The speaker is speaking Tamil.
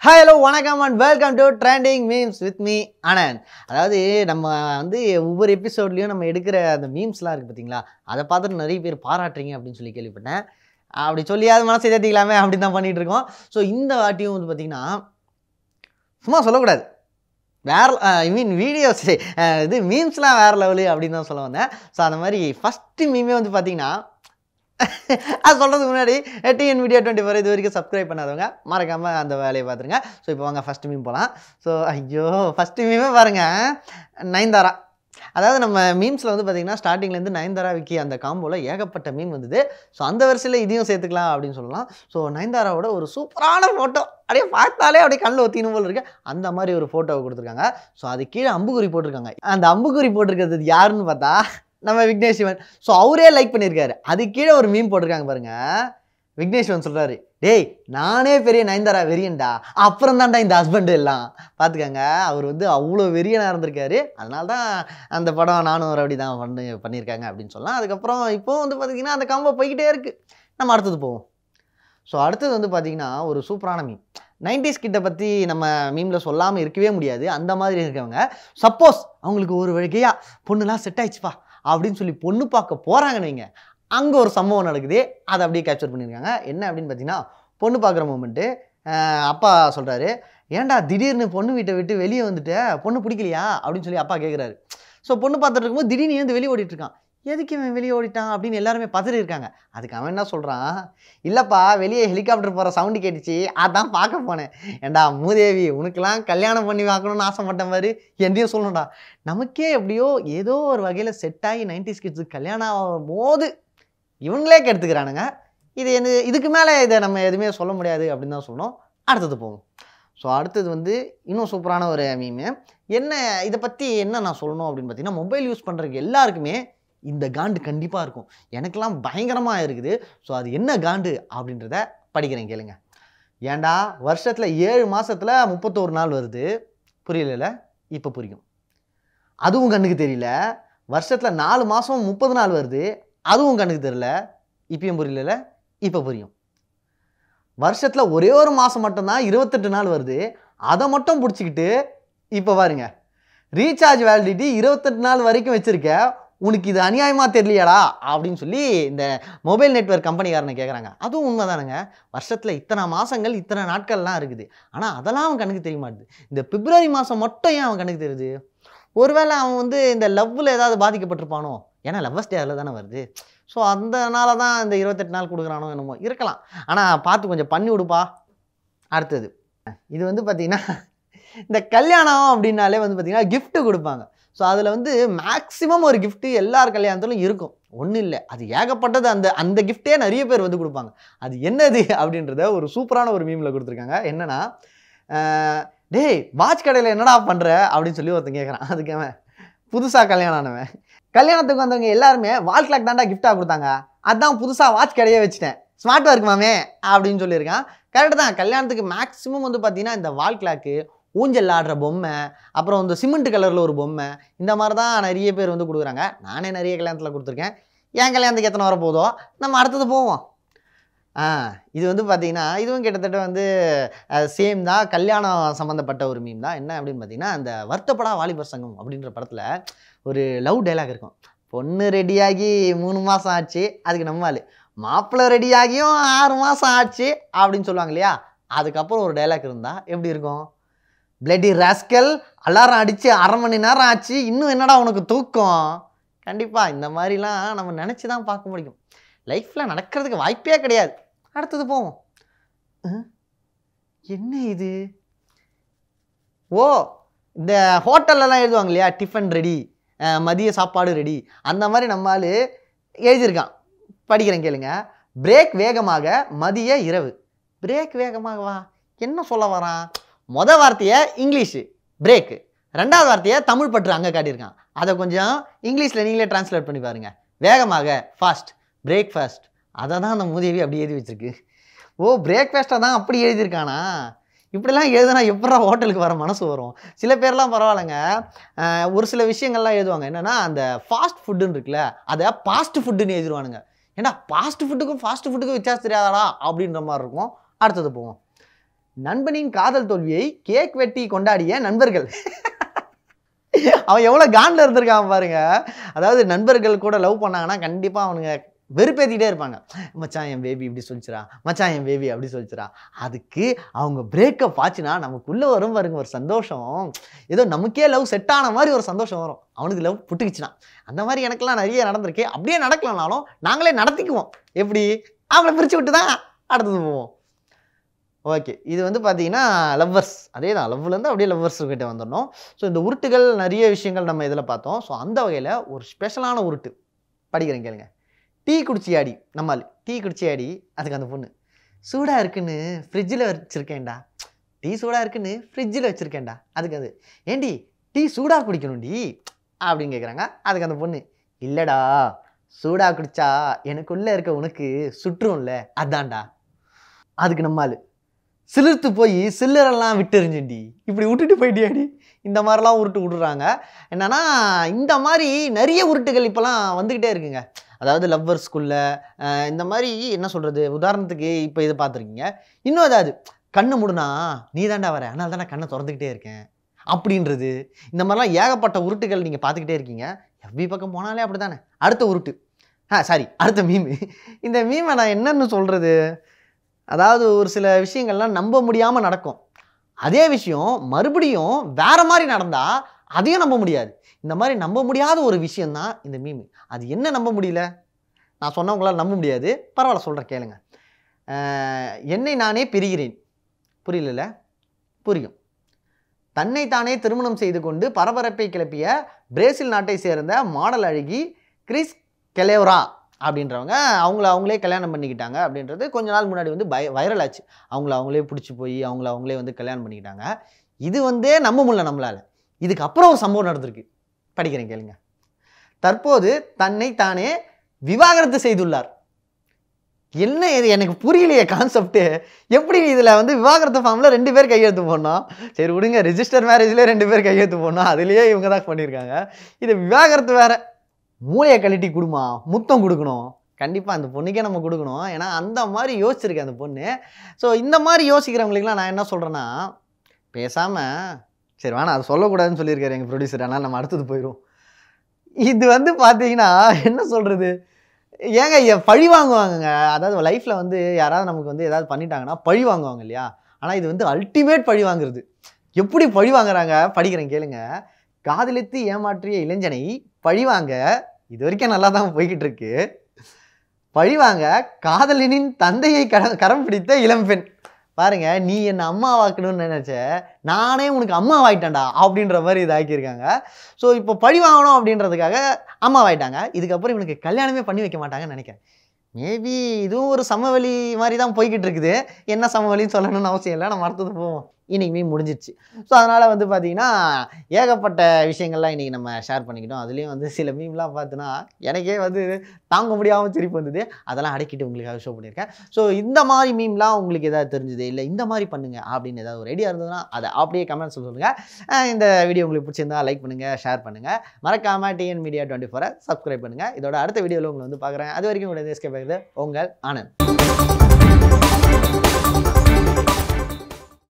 ஹாய் ஹலோ வணக்கம் and welcome to trending memes with me Anand அதாவது நம்ம வந்து ஒவ்வொரு எபிசோட்லேயும் நம்ம எடுக்கிற அந்த மீம்ஸ்லாம் இருக்குது பார்த்தீங்களா அதை பார்த்துட்டு நிறைய பேர் பாராட்டுறீங்க அப்படின்னு சொல்லி கேள்விப்பட்டேன் அப்படி சொல்லியாவது மனசை தேத்திக்கலாமே அப்படின்னு தான் பண்ணிட்டு இருக்கோம் ஸோ இந்த வாட்டியும் வந்து பார்த்திங்கன்னா சும்மா சொல்லக்கூடாது வேற ஐ மீன் வீடியோஸ் இது மீம்ஸ்லாம் வேறு லெவலு அப்படின்னு தான் சொல்ல வந்தேன் ஸோ அந்த மாதிரி ஃபஸ்ட்டு மீமே வந்து பார்த்தீங்கன்னா அது சொல்கிறதுக்கு முன்னாடி டிஎன் வீடியோ டுவெண்ட்டி ஃபோர் இது வரைக்கும் சப்ஸ்கிரைப் பண்ணாதவங்க மறக்காமல் அந்த வேலையை பார்த்துருங்க ஸோ இப்போ வாங்க ஃபஸ்ட்டு மீம் போகலாம் ஸோ ஐயோ ஃபஸ்ட்டு மீமே பாருங்கள் நயன்தாரா அதாவது நம்ம மீம்ஸில் வந்து பார்த்தீங்கன்னா ஸ்டார்டிங்லேருந்து நயன்தாரா விக்கி அந்த காம்போவில் ஏகப்பட்ட மீம் வந்தது ஸோ அந்த வரிசையில் இதையும் சேர்த்துக்கலாம் அப்படின்னு சொல்லலாம் ஸோ நயன்தாராவோட ஒரு சூப்பரான ஃபோட்டோ அப்படியே பார்த்தாலே அப்படியே கண்ணில் ஒத்தினும் போல இருக்கு அந்த மாதிரி ஒரு ஃபோட்டோவை கொடுத்துருக்காங்க ஸோ அது கீழே அம்புக்குறி போட்டிருக்காங்க அந்த அம்புக்குறி போட்டிருக்கிறது யாருன்னு பார்த்தா நம்ம விக்னேஷ் சிவன் ஸோ அவரே லைக் பண்ணியிருக்காரு அது கீழே ஒரு மீம் போட்டிருக்காங்க பாருங்க விக்னேஷ் சிவன் சொல்கிறாரு டேய் நானே பெரிய நயன்தாரா வெறியன்டா அப்புறம் தான்டா இந்த ஹஸ்பண்ட் எல்லாம் பார்த்துக்கங்க அவர் வந்து அவ்வளோ வெறியனாக இருந்திருக்காரு அதனால தான் அந்த படம் நானும் ஒரு அப்படி தான் பண்ணி பண்ணியிருக்காங்க அப்படின்னு சொல்லலாம் அதுக்கப்புறம் இப்போ வந்து பார்த்தீங்கன்னா அந்த காம்போ போய்கிட்டே இருக்குது நம்ம அடுத்தது போவோம் ஸோ அடுத்தது வந்து பார்த்தீங்கன்னா ஒரு சூப்பரான மீம் நைன்டிஸ் கிட்ட பற்றி நம்ம மீமில் சொல்லாமல் இருக்கவே முடியாது அந்த மாதிரி இருக்கவங்க சப்போஸ் அவங்களுக்கு ஒரு வழிகையா பொண்ணுலாம் செட் ஆயிடுச்சுப்பா அப்படின்னு சொல்லி பொண்ணு பார்க்க போகிறாங்கன்னு வைங்க அங்கே ஒரு சம்பவம் நடக்குது அதை அப்படியே கேப்சர் பண்ணியிருக்காங்க என்ன அப்படின்னு பார்த்தீங்கன்னா பொண்ணு பார்க்குற மூமெண்ட்டு அப்பா சொல்கிறாரு ஏன்டா திடீர்னு பொண்ணு வீட்டை விட்டு வெளியே வந்துட்ட பொண்ணு பிடிக்கலையா அப்படின்னு சொல்லி அப்பா கேட்குறாரு ஸோ பொண்ணு பார்த்துட்டு இருக்கும்போது திடீர்னு ஏந்து வெளியே ஓடிட்டு இருக்கான் எதுக்கு இவன் வெளியே ஓடிட்டான் அப்படின்னு எல்லாருமே பதறி இருக்காங்க அதுக்கு அவன் என்ன சொல்கிறான் இல்லைப்பா வெளியே ஹெலிகாப்டர் போகிற சவுண்டு கேட்டுச்சு அதான் பார்க்க போனேன் ஏண்டா மூதேவி உனக்கெல்லாம் கல்யாணம் பண்ணி பார்க்கணும்னு ஆசைப்பட்ட மாதிரி என்னையும் சொல்லணும்டா நமக்கே எப்படியோ ஏதோ ஒரு வகையில் செட் ஆகி நைன்டிஸ் கிட்ஸுக்கு கல்யாணம் ஆகும் போது இவங்களே கெடுத்துக்கிறானுங்க இது என்ன இதுக்கு மேலே இதை நம்ம எதுவுமே சொல்ல முடியாது அப்படின்னு தான் சொல்லணும் அடுத்தது போவோம் ஸோ அடுத்தது வந்து இன்னும் சூப்பரான ஒரு மீமு என்ன இதை பற்றி என்ன நான் சொல்லணும் அப்படின்னு பார்த்தீங்கன்னா மொபைல் யூஸ் பண்ணுறதுக்கு எல்லாருக்குமே இந்த காண்டு கண்டிப்பாக இருக்கும் எனக்கெல்லாம் பயங்கரமாக இருக்குது ஸோ அது என்ன காண்டு அப்படின்றத படிக்கிறேன் கேளுங்க ஏன்டா வருஷத்தில் ஏழு மாதத்தில் முப்பத்தோரு நாள் வருது புரியல இப்போ புரியும் அதுவும் கண்ணுக்கு தெரியல வருஷத்தில் நாலு மாதம் முப்பது நாள் வருது அதுவும் கண்ணுக்கு தெரியல இப்பயும் புரியல இப்போ புரியும் வருஷத்தில் ஒரே ஒரு மாதம் மட்டும்தான் இருபத்தெட்டு நாள் வருது அதை மட்டும் பிடிச்சிக்கிட்டு இப்போ பாருங்க ரீசார்ஜ் வேலிடிட்டி இருபத்தெட்டு நாள் வரைக்கும் வச்சுருக்க உனக்கு இது அநியாயமாக தெரியலையாடா அப்படின்னு சொல்லி இந்த மொபைல் நெட்ஒர்க் கம்பெனிக்காரனை கேட்குறாங்க அதுவும் உண்மைதானுங்க வருஷத்தில் இத்தனை மாதங்கள் இத்தனை நாட்கள்லாம் இருக்குது ஆனால் அதெல்லாம் அவன் கண்ணுக்கு தெரிய மாட்டுது இந்த பிப்ரவரி மாதம் மட்டும் ஏன் அவன் கண்ணுக்கு தெரியுது ஒருவேளை அவன் வந்து இந்த லவ்வில் ஏதாவது பாதிக்கப்பட்டிருப்பானோ ஏன்னா லவ்வர்ஸ் டே அதில் தானே வருது ஸோ அதனால தான் இந்த இருபத்தெட்டு நாள் கொடுக்குறானோ என்னமோ இருக்கலாம் ஆனால் பார்த்து கொஞ்சம் பண்ணி விடுப்பா அடுத்தது இது வந்து பார்த்திங்கன்னா இந்த கல்யாணம் அப்படின்னாலே வந்து பார்த்திங்கன்னா gift கொடுப்பாங்க ஸோ அதில் வந்து மேக்ஸிமம் ஒரு gift எல்லார் கல்யாணத்திலும் இருக்கும் ஒன்றும் இல்லை அது ஏகப்பட்டது அந்த அந்த கிஃப்ட்டே நிறைய பேர் வந்து கொடுப்பாங்க அது என்னது அப்படின்றத ஒரு சூப்பரான ஒரு மீமில் கொடுத்துருக்காங்க என்னன்னா ஆஹ், டேய் வாட்ச் கடையில் என்னடா பண்ணுற அப்படின்னு சொல்லி ஒருத்தன் கேட்குறான் அதுக்கு அவன் புதுசாக கல்யாணம் ஆனவன் கல்யாணத்துக்கு வந்தவங்க எல்லாருமே வால் கிளாக் தாண்டா கிஃப்டாக கொடுத்தாங்க அதான் புதுசாக வாட்ச் கடையே வச்சுட்டேன் ஸ்மார்ட் ஒர்க் மாமே அப்படின்னு சொல்லியிருக்கான் கரெக்டு தான் கல்யாணத்துக்கு மேக்ஸிமம் வந்து பார்த்தீங்கன்னா இந்த வால் கிளாக்கு ஊஞ்சல் ஆடுற பொம்மை அப்புறம் இந்த சிமெண்ட் கலரில் ஒரு பொம்மை இந்த மாதிரி தான் நிறைய பேர் வந்து கொடுக்குறாங்க நானே நிறைய கல்யாணத்தில் கொடுத்துருக்கேன் என் கல்யாணத்துக்கு எத்தனை வர போதோ நம்ம அடுத்தது போவோம் ஆ இது வந்து பார்த்தீங்கன்னா இதுவும் கிட்டத்தட்ட வந்து சேம் தான் கல்யாணம் சம்மந்தப்பட்ட ஒரு மீம் தான் என்ன அப்படின்னு பார்த்தீங்கன்னா அந்த வருத்தப்படா வாலிபர் சங்கம் அப்படின்ற படத்தில் ஒரு லவ் டைலாக் இருக்கும் பொண்ணு ரெடியாகி மூணு மாதம் ஆச்சு அதுக்கு நம்ம ஆளு மாப்பிள்ளை ரெடியாகியும் ஆறு மாதம் ஆச்சு அப்படின்னு சொல்லுவாங்க இல்லையா அதுக்கப்புறம் ஒரு டைலாக் இருந்தால் எப்படி இருக்கும் பிளடி ராஸ்கல் அலாரம் அடித்து அரை மணி நேரம் ஆச்சு இன்னும் என்னடா உனக்கு தூக்கம் கண்டிப்பாக இந்த மாதிரிலாம் நம்ம நினச்சி தான் பார்க்க முடியும் லைஃப்பில் நடக்கிறதுக்கு வாய்ப்பே கிடையாது அடுத்தது போவோம் அஹ், என்ன இது ஓ இந்த ஹோட்டல்லலாம் எழுதுவாங்க இல்லையா டிஃபன் ரெடி மதிய சாப்பாடு ரெடி அந்த மாதிரி நம்ம ஆளு எழுதியிருக்கான் படிக்கிறேன் கேளுங்க பிரேக் வேகமாக மதிய இரவு பிரேக் வேகமாகவா என்ன சொல்ல வரான் மொத வார்த்தையை இங்கிலீஷு பிரேக்கு ரெண்டாவது வார்த்தையை தமிழ் பற்று அங்கே காட்டியிருக்கான் அதை கொஞ்சம் இங்கிலீஷில் நீங்களே டிரான்ஸ்லேட் பண்ணி பாருங்க வேகமாக ஃபாஸ்ட் பிரேக்ஃபாஸ்ட் அதை தான் அந்த மூதேவி அப்படி எழுதி வச்சிருக்கு ஓ பிரேக்ஃபாஸ்ட்டை தான் அப்படி எழுதியிருக்கானா இப்படிலாம் எழுதுனா எப்படா ஹோட்டலுக்கு வர மனசு வரும் சில பேர்லாம் பரவாயில்லைங்க அஹ் ஒரு சில விஷயங்கள்லாம் எழுதுவாங்க என்னென்னா அந்த ஃபாஸ்ட் ஃபுட்டுன்னு இருக்குல்ல அதை ஃபாஸ்ட் ஃபுட்டுன்னு எழுதிருவானுங்க ஏன்னா ஃபாஸ்ட் ஃபுட்டுக்கும் ஃபாஸ்ட் ஃபுட்டுக்கும் வித்தியாசம் தெரியாதாடா அப்படின்ற மாதிரி இருக்கும் அடுத்தது போவோம் நண்பனின் காதல் தோல்வியை கேக் வெட்டி கொண்டாடிய நண்பர்கள் அவன் எவ்வளோ காண்டில் இருந்திருக்கான் பாருங்க அதாவது நண்பர்கள் கூட லவ் பண்ணாங்கன்னா கண்டிப்பாக அவனுங்க வெறுப்பேற்றிட்டே இருப்பாங்க மச்சான் என் பேபி இப்படி சொல்லிச்சுரா மச்சான் என் பேபி அப்படி சொல்லிச்சுரா அதுக்கு அவங்க பிரேக்கப் ஆச்சுன்னா நமக்குள்ளே வரும் பாருங்க ஒரு சந்தோஷம் ஏதோ நமக்கே லவ் செட் ஆன மாதிரி ஒரு சந்தோஷம் வரும் அவனுக்கு லவ் புட்டுக்குச்சுன்னா அந்த மாதிரி எனக்கெல்லாம் நிறைய நடந்திருக்கு அப்படியே நடக்கலனாலும் நாங்களே நடத்திக்குவோம் எப்படி அவங்கள பிரித்து விட்டு தான் அடுத்தது போவோம் ஓகே இது வந்து பார்த்தீங்கன்னா லவ்வர்ஸ் அதே தான் லவ்லேருந்து அப்படியே லவ்வர்ஸ் கிட்ட வந்துடணும் ஸோ இந்த உருட்டுகள் நிறைய விஷயங்கள் நம்ம இதில் பார்த்தோம் ஸோ அந்த வகையில் ஒரு ஸ்பெஷலான உருட்டு படிக்கிறேன் கேளுங்க டீ குடிச்சியாடி நம்மால் டீ குடிச்சியாடி அதுக்கு அந்த பொண்ணு சூடாக இருக்குன்னு ஃப்ரிட்ஜில் வச்சுருக்கேன்டா டீ சூடாக இருக்குன்னு ஃப்ரிட்ஜில் வச்சுருக்கேன்டா அதுக்கு அது ஏண்டி டீ சூடாக குடிக்கணும்டி அப்படின்னு கேட்குறாங்க அதுக்கு அந்த பொண்ணு இல்லைடா சூடாக குடிச்சா எனக்குள்ளே இருக்க உனக்கு சுற்றும்ல அதான்டா அதுக்கு நம்மால் சிலிர்த்து போய் சில்லரெல்லாம் விட்டுறிஞ்சண்டி இப்படி விட்டுட்டு போயிட்டியாடி இந்த மாதிரிலாம் உருட்டு விட்டுறாங்க என்னன்னா இந்த மாதிரி நிறைய உருட்டுகள் இப்போலாம் வந்துக்கிட்டே இருக்குங்க அதாவது லவ்வர்ஸ்குள்ள இந்த மாதிரி என்ன சொல்கிறது உதாரணத்துக்கு இப்போ இது பார்த்துருக்கீங்க இன்னும் அதாவது கண்ணு முடுனா நீ தாண்டா வர அதனால தான் நான் கண்ணை திறந்துக்கிட்டே இருக்கேன் அப்படின்றது இந்த மாதிரிலாம் ஏகப்பட்ட உருட்டுகள் நீங்கள் பார்த்துக்கிட்டே இருக்கீங்க எஃபி பக்கம் போனாலே அப்படி தானே அடுத்த உருட்டு ஆ சாரி அடுத்த மீமு இந்த மீமை நான் என்னன்னு சொல்கிறது அதாவது ஒரு சில விஷயங்கள்லாம் நம்ப முடியாமல் நடக்கும் அதே விஷயம் மறுபடியும் வேற மாதிரி நடந்தால் அதையும் நம்ப முடியாது இந்த மாதிரி நம்ப முடியாத ஒரு விஷயந்தான் இந்த மீமு அது என்ன நம்ப முடியல நான் சொன்னவங்களால் நம்ப முடியாது பரவாயில்ல சொல்கிறேன் கேளுங்க அஹ், என்னை நானே பிரிகிறேன் புரியல புரியும் தன்னைத்தானே திருமணம் செய்து கொண்டு பரபரப்பை கிளப்பிய பிரேசில் நாட்டை சேர்ந்த மாடல் அழகி கிறிஸ் கெலேவரா அப்படின்றவங்க அவங்கள அவங்களே கல்யாணம் பண்ணிக்கிட்டாங்க அப்படின்றது கொஞ்ச நாள் முன்னாடி வந்து பய வைரல் ஆச்சு அவங்கள அவங்களே பிடிச்சி போய் அவங்கள அவங்களே வந்து கல்யாணம் பண்ணிக்கிட்டாங்க இது வந்தே நம்ப முடியல நம்மளால் இதுக்கு அப்புறம் ஒரு சம்பவம் நடந்திருக்கு படிக்கிறேன் கேளுங்க தற்போது தன்னை தானே விவாகரத்து செய்துள்ளார் என்ன இது எனக்கு புரியலையே கான்செப்ட்டு எப்படி இதில் வந்து விவாகரத்து ஃபார்மில் ரெண்டு பேர் கையெழுத்து போடணும் சரி விடுங்க ரிஜிஸ்டர் மேரேஜ்லேயே ரெண்டு பேர் கையெழுத்து போடணும் அதுலேயே இவங்க தான் பண்ணியிருக்காங்க இது விவாகரத்து வேற மூளையை கழட்டி கொடுமா முத்தம் கொடுக்கணும் கண்டிப்பாக அந்த பொண்ணுக்கே நம்ம கொடுக்கணும் ஏன்னா அந்த மாதிரி யோசிச்சிருக்கு அந்த பொண்ணு ஸோ இந்த மாதிரி யோசிக்கிறவங்களுக்குலாம் நான் என்ன சொல்கிறேன்னா பேசாமல் சரி வேணாம் அது சொல்லக்கூடாதுன்னு சொல்லியிருக்காரு எங்கள் ப்ரொடியூசர் ஆனால் நம்ம அடுத்தது போயிடும் இது வந்து பார்த்தீங்கன்னா என்ன சொல்கிறது ஏங்க எ- பழி வாங்குவாங்கங்க அதாவது லைஃப்பில் வந்து யாராவது நமக்கு வந்து ஏதாவது பண்ணிட்டாங்கன்னா பழி வாங்குவாங்க இல்லையா ஆனால் இது வந்து அல்டிமேட் பழி வாங்குறது எப்படி பழி வாங்குறாங்க படிக்கிறேன் கேளுங்க காதலித்து ஏமாற்றிய இளைஞனை பழிவாங்க இது வரைக்கும் நல்லா தான் போய்கிட்டு இருக்கு பழிவாங்க காதலனின் தந்தையை கர கரம் பிடித்த இளம்பெண் பாருங்க நீ என்ன அம்மாவாக்கணும்னு நினைச்ச நானே உனக்கு அம்மாவாயிட்டேன்டா அப்படின்ற மாதிரி இதாக்கியிருக்காங்க ஸோ இப்போ பழி வாங்கணும் அப்படின்றதுக்காக அம்மாவாயிட்டாங்க இதுக்கப்புறம் இவனுக்கு கல்யாணமே பண்ணி வைக்க மாட்டாங்கன்னு நினைக்கிறேன் மேபி இதுவும் ஒரு சமவெளி மாதிரி தான் போய்கிட்டு இருக்குது என்ன சமவெளின்னு சொல்லணும்னு அவசியம் இல்லை நம்ம அடுத்தது போவோம் இன்னைக்குமே முடிஞ்சிருச்சு ஸோ அதனால் வந்து பார்த்தீங்கன்னா ஏகப்பட்ட விஷயங்கள்லாம் இன்றைக்கி நம்ம ஷேர் பண்ணிக்கிட்டோம் அதுலேயும் வந்து சில மீம்லாம் பார்த்தோன்னா எனக்கே வந்து தாங்க முடியாமல் சிரிப்பு வந்தது அதெல்லாம் அடக்கிட்டு உங்களுக்காக ஷோ பண்ணியிருக்கேன் ஸோ இந்த மாதிரி மீம்லாம் உங்களுக்கு ஏதாவது தெரிஞ்சுது இல்லை இந்த மாதிரி பண்ணுங்க அப்படின்னு ஏதாவது ஒரு ஐடியா இருந்ததுன்னா அதை அப்படியே கமெண்ட்ஸ் சொல்லுங்கள் அஹ் இந்த வீடியோ உங்களுக்கு பிடிச்சிருந்தா லைக் பண்ணுங்கள் ஷேர் பண்ணுங்கள் மறக்காமல் டிஎன் மீடியா டுவெண்ட்டி ஃபோரை சப்ஸ்கிரைப் பண்ணுங்கள் இதோட அடுத்த வீடியோவில் உங்களை வந்து பார்க்குறேன் அது வரைக்கும் உங்களுடைய எஸ்கே உங்கள் ஆனந்த்